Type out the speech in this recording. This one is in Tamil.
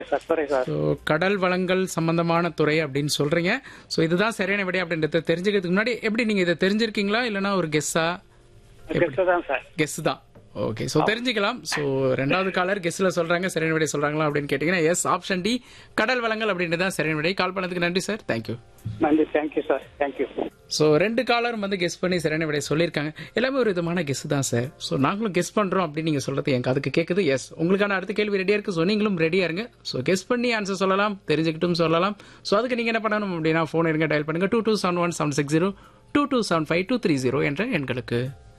சார் சாரி சார் ஸோ கடல் வளங்கள் சம்பந்தமான துறை அப்படின்னு சொல்றீங்க ஸோ இதுதான் சரியான விடை அப்படின்றத தெரிஞ்சுக்கிறதுக்கு முன்னாடி எப்படி நீங்க இதை தெரிஞ்சிருக்கீங்களா இல்லைன்னா ஒரு கெஸ்ஸா கெஸ்ட் தான் சார் கெஸ் தான் ஓகே ஸோ தெரிஞ்சுக்கலாம் ஸோ ரெண்டாவது காலர் கெஸ்ல சொல்றாங்க சரியான விடை சொல்றாங்களா அப்படின்னு கேட்டீங்கன்னா எஸ் ஆப்ஷன் டி கடல் வளங்கள் அப்படின்றது தான் சரியான விடை கால் பண்ணதுக்கு நன்றி சார் தேங்க்யூ நன்றி தேங்க்யூ சார் தேங்க்யூ ஸோ ரெண்டு காலரும் வந்து கெஸ் பண்ணி சரியான விடை சொல்லியிருக்காங்க எல்லாமே ஒரு விதமான கெஸ் தான் சார் ஸோ நாங்களும் கெஸ் பண்றோம் அப்படின்னு நீங்க சொல்றது எனக்கு அதுக்கு கேட்குது எஸ் உங்களுக்கான அடுத்த கேள்வி ரெடியா இருக்கு ஸோ நீங்களும் ரெடியா இருங்க ஸோ கெஸ் பண்ணி ஆன்சர் சொல்லலாம் தெரிஞ்சுக்கிட்டும் சொல்லலாம் ஸோ அதுக்கு நீங்க என்ன பண்ணணும் அப்படின்னா ஃபோன் இருங்க டயல் பண்ணுங்க two two seven one seven six zero two two seven five two three zero என்ற எண்களுக்கு